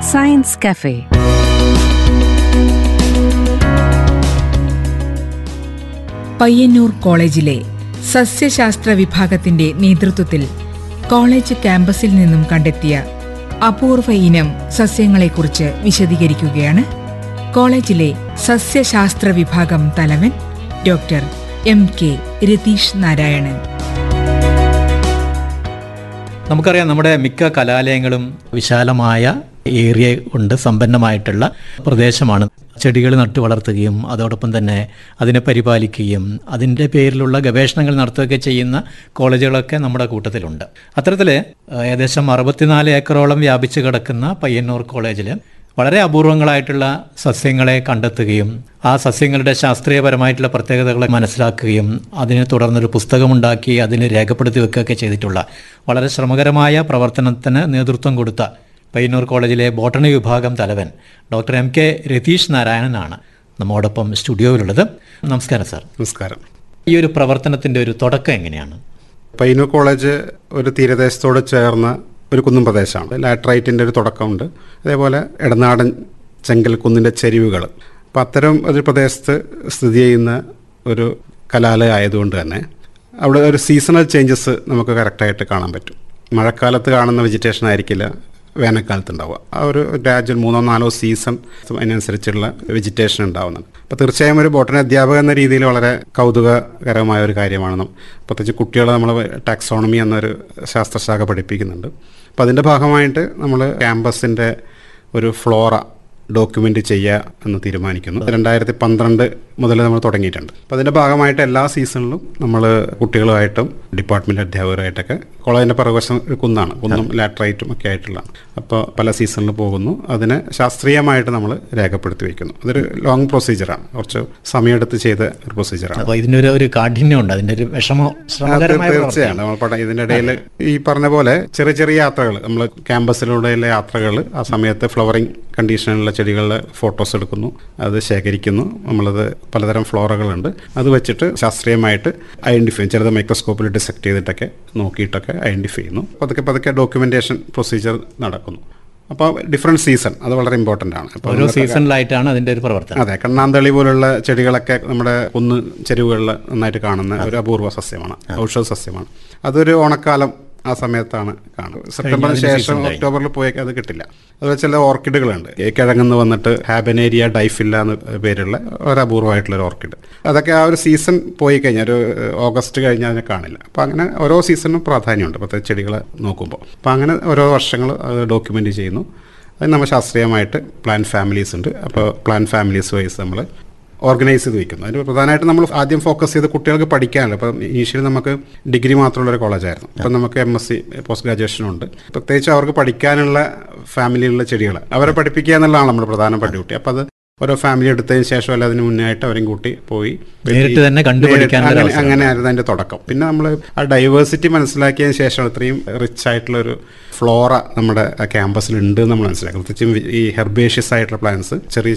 Science cafe Payyanur കോളേജിലെ സസ്യശാസ്ത്ര വിഭാഗത്തിന്റെ നേതൃത്വത്തിൽ കോളേജ് ക്യാമ്പസിൽ നിന്നും കണ്ടെത്തിയ അപൂർവ ഇനം സസ്യങ്ങളെക്കുറിച്ച് വിശദീകരിക്കുകയാണ് കോളേജിലെ സസ്യശാസ്ത്ര വിഭാഗം തലവൻ doctor M K Ratheesh Narayanan നമുക്കറിയാം നമ്മുടെ മിക്ക കലാലയങ്ങളും വിശാലമായ ഏരിയ കൊണ്ട് സമ്പന്നമായിട്ടുള്ള പ്രദേശമാണ് ചെടികൾ നട്ടു വളർത്തുകയും അതോടൊപ്പം തന്നെ അതിനെ പരിപാലിക്കുകയും അതിൻ്റെ പേരിലുള്ള ഗവേഷണങ്ങൾ നടത്തുകയൊക്കെ ചെയ്യുന്ന കോളേജുകളൊക്കെ നമ്മുടെ കൂട്ടത്തിലുണ്ട് അത്തരത്തിൽ ഏകദേശം അറുപത്തിനാല് ഏക്കറോളം വ്യാപിച്ചു കിടക്കുന്ന പയ്യന്നൂർ കോളേജിൽ വളരെ അപൂർവങ്ങളായിട്ടുള്ള സസ്യങ്ങളെ കണ്ടെത്തുകയും ആ സസ്യങ്ങളുടെ ശാസ്ത്രീയപരമായിട്ടുള്ള പ്രത്യേകതകളെ മനസ്സിലാക്കുകയും അതിനെ തുടർന്നൊരു പുസ്തകമുണ്ടാക്കി അതിന് രേഖപ്പെടുത്തി വെക്കുകയൊക്കെ ചെയ്തിട്ടുള്ള വളരെ ശ്രമകരമായ പ്രവർത്തനത്തിന് നേതൃത്വം കൊടുത്ത പയ്യന്നൂർ കോളേജിലെ ബോട്ടണി വിഭാഗം തലവൻ ഡോക്ടർ എം കെ രതീഷ് നാരായണനാണ് നമ്മോടൊപ്പം സ്റ്റുഡിയോയിലുള്ളത് നമസ്കാരം സാർ നമസ്കാരം ഈ ഒരു പ്രവർത്തനത്തിൻ്റെ ഒരു തുടക്കം എങ്ങനെയാണ് പയ്യന്നൂർ കോളേജ് ഒരു തീരദേശത്തോട് ചേർന്ന ഒരു കുന്നും പ്രദേശമാണ് ലാറ്ററൈറ്റിൻ്റെ ഒരു തുടക്കമുണ്ട് അതേപോലെ ഇടനാടൻ ചെങ്കൽ കുന്നിൻ്റെ ചെരിവുകൾ അപ്പോൾ അത്തരം ഒരു പ്രദേശത്ത് സ്ഥിതി ചെയ്യുന്ന ഒരു കലാലയം ആയതുകൊണ്ട് തന്നെ അവിടെ ഒരു സീസണൽ ചേഞ്ചസ് നമുക്ക് കറക്റ്റായിട്ട് കാണാൻ പറ്റും മഴക്കാലത്ത് കാണുന്ന വെജിറ്റേഷൻ ആയിരിക്കില്ല വേനൽക്കാലത്ത് ഉണ്ടാവുക ആ ഒരു രാജ്യം മൂന്നോ നാലോ സീസൺ അതിനനുസരിച്ചുള്ള വെജിറ്റേഷൻ ഉണ്ടാവുന്നുണ്ട് അപ്പോൾ തീർച്ചയായും ഒരു ബോട്ടണി അധ്യാപകൻ എന്ന രീതിയിൽ വളരെ കൗതുകകരമായ ഒരു കാര്യമാണ് നം- പ്രത്യേകിച്ച് കുട്ടികളെ നമ്മൾ ടാക്സോണമി എന്നൊരു ശാസ്ത്രശാഖ പഠിപ്പിക്കുന്നുണ്ട് അപ്പോൾ അതിൻ്റെ ഭാഗമായിട്ട് നമ്മൾ ക്യാമ്പസിൻ്റെ ഒരു ഫ്ലോറ ഡോക്യുമെൻ്റ് ചെയ്യുക എന്ന് തീരുമാനിക്കുന്നു രണ്ടായിരത്തി പന്ത്രണ്ട് മുതൽ നമ്മൾ തുടങ്ങിയിട്ടുണ്ട് അപ്പോൾ അതിൻ്റെ ഭാഗമായിട്ട് എല്ലാ സീസണിലും നമ്മൾ കുട്ടികളുമായിട്ടും ഡിപ്പാർട്ട്മെൻറ്റ് അധ്യാപകരായിട്ടൊക്കെ കോളേജിൻ്റെ പുറകുവശം ഒരു കുന്നാണ് കുന്നും ലാറ്ററൈറ്റും ഒക്കെ ആയിട്ടുള്ളതാണ് അപ്പോൾ പല സീസണിൽ പോകുന്നു അതിനെ ശാസ്ത്രീയമായിട്ട് നമ്മൾ രേഖപ്പെടുത്തി വയ്ക്കുന്നു അതൊരു ലോങ് പ്രൊസീജിയറാണ് കുറച്ച് സമയമെടുത്ത് ചെയ്ത ഒരു പ്രൊസീജിയറാണ് അപ്പോൾ ഇതിനൊരു ഒരു കാഠിന്യമുണ്ട് അതിൻ്റെ ഒരു വിഷമോ ശ്രമകരമായ തീർച്ചയാണ് പ്രവർത്തനം. നമ്മൾ പഠനം ഇതിൻ്റെ ഇടയിൽ ഈ പറഞ്ഞ പോലെ ചെറിയ ചെറിയ യാത്രകൾ നമ്മൾ ക്യാമ്പസിലൂടെയുള്ള യാത്രകൾ ആ സമയത്ത് ഫ്ലവറിങ് കണ്ടീഷനിലുള്ള ചെടികളുടെ ഫോട്ടോസ് എടുക്കുന്നു അത് ശേഖരിക്കുന്നു നമ്മളത് പലതരം ഫ്ലോറകളുണ്ട് അത് വെച്ചിട്ട് ശാസ്ത്രീയമായിട്ട് ഐഡൻറ്റിഫൈ ചിലത് മൈക്രോസ്കോപ്പിൽ ഡിസെക്ട് ചെയ്തിട്ടൊക്കെ നോക്കിയിട്ടൊക്കെ ഐഡൻറ്റിഫൈ ചെയ്യുന്നു പതുക്കെ പതുക്കെ ഡോക്യുമെൻറ്റേഷൻ പ്രൊസീജിയർ നടക്കുന്നു അപ്പോൾ ഡിഫറെൻറ്റ് സീസൺ അത് വളരെ ഇമ്പോർട്ടൻ്റ് ആണ് അപ്പോൾ ഓരോ സീസണിലായിട്ടാണ് അതിൻ്റെ ഒരു പ്രവർത്തനം അതെ കണ്ണാന്തളി പോലുള്ള ചെടികളൊക്കെ നമ്മുടെ കുന്ന് ചെരുവുകളിൽ നന്നായിട്ട് കാണുന്ന ഒരു അപൂർവ സസ്യമാണ് ഔഷധ സസ്യമാണ് അതൊരു ഓണക്കാലം ആ സമയത്താണ് കാണുന്നത് സെപ്റ്റംബറിന് അതിന്റെ ശേഷം season കഴിഞ്ഞു. ഒക്ടോബറിൽ പോയേക്ക് അത് കിട്ടില്ല അതുപോലെ ചില ഓർക്കിഡുകളുണ്ട് ഈ കിഴങ്ങുന്ന് വന്നിട്ട് ഹാബനേരിയ ഡൈഫില്ല എന്ന് പേരുള്ള ഒരു അപൂർവമായിട്ടുള്ള ഒരു ഓർക്കിഡ് അതൊക്കെ ആ ഒരു സീസൺ പോയി കഴിഞ്ഞാൽ ഒരു ഏഹ്, ഓഗസ്റ്റ് കഴിഞ്ഞാൽ അതിനെ കാണില്ല അപ്പോൾ അങ്ങനെ ഓരോ സീസണിനും പ്രാധാന്യമുണ്ട് പ്രത്യേകിച്ച് ചെടികളെ നോക്കുമ്പോൾ അപ്പോൾ അങ്ങനെ ഓരോ വർഷങ്ങൾ അത് ഡോക്യുമെൻ്റ് ചെയ്യുന്നു അത് നമ്മൾ ശാസ്ത്രീയമായിട്ട് പ്ലാൻ ഫാമിലീസ് ഉണ്ട് അപ്പോൾ പ്ലാൻ ഫാമിലീസ് വൈസ് നമ്മൾ ഓർഗനൈസ് ചെയ്ത് വയ്ക്കുന്നു അതിന് പ്രധാനമായിട്ട് നമ്മൾ ആദ്യം ഫോക്കസ് ചെയ്ത് കുട്ടികൾക്ക് പഠിക്കാനല്ലോ അപ്പം ഇനീഷ്യലി നമുക്ക് ഡിഗ്രി മാത്രമുള്ള ഒരു കോളേജായിരുന്നു അപ്പം നമുക്ക് M S C post graduation ഉണ്ട് പ്രത്യേകിച്ച് അവർക്ക് പഠിക്കാനുള്ള ഫാമിലിയിലുള്ള ചെടികൾ അവരെ പഠിപ്പിക്കുക എന്നുള്ളതാണ് നമ്മുടെ പ്രധാന പടികുട്ടി അപ്പം അത് ഓരോ ഫാമിലി എടുത്തതിന് ശേഷം അല്ല അതിന് മുന്നായിട്ട് അവരെയും കൂട്ടി പോയി നേരിട്ട് തന്നെ കണ്ടു നേരിട്ട് പഠിക്കാനുള്ള ഒരു അങ്ങനെ- അവസരം. അങ്ങനെയായിരുന്നു അതിൻ്റെ തുടക്കം പിന്നെ നമ്മൾ ആ ഡൈവേഴ്സിറ്റി മനസ്സിലാക്കിയതിന് ശേഷം ഇത്രയും റിച്ച് ആയിട്ടുള്ള ഒരു ഫ്ലോറ നമ്മുടെ ക്യാമ്പസിൽ ഉണ്ട് എന്ന് നമ്മൾ മനസ്സിലാക്കും പ്രത്യേകിച്ചും ഈ ഹെർബേഷ്യസ് ആയിട്ടുള്ള പ്ലാന്റ്സ് ചെറിയ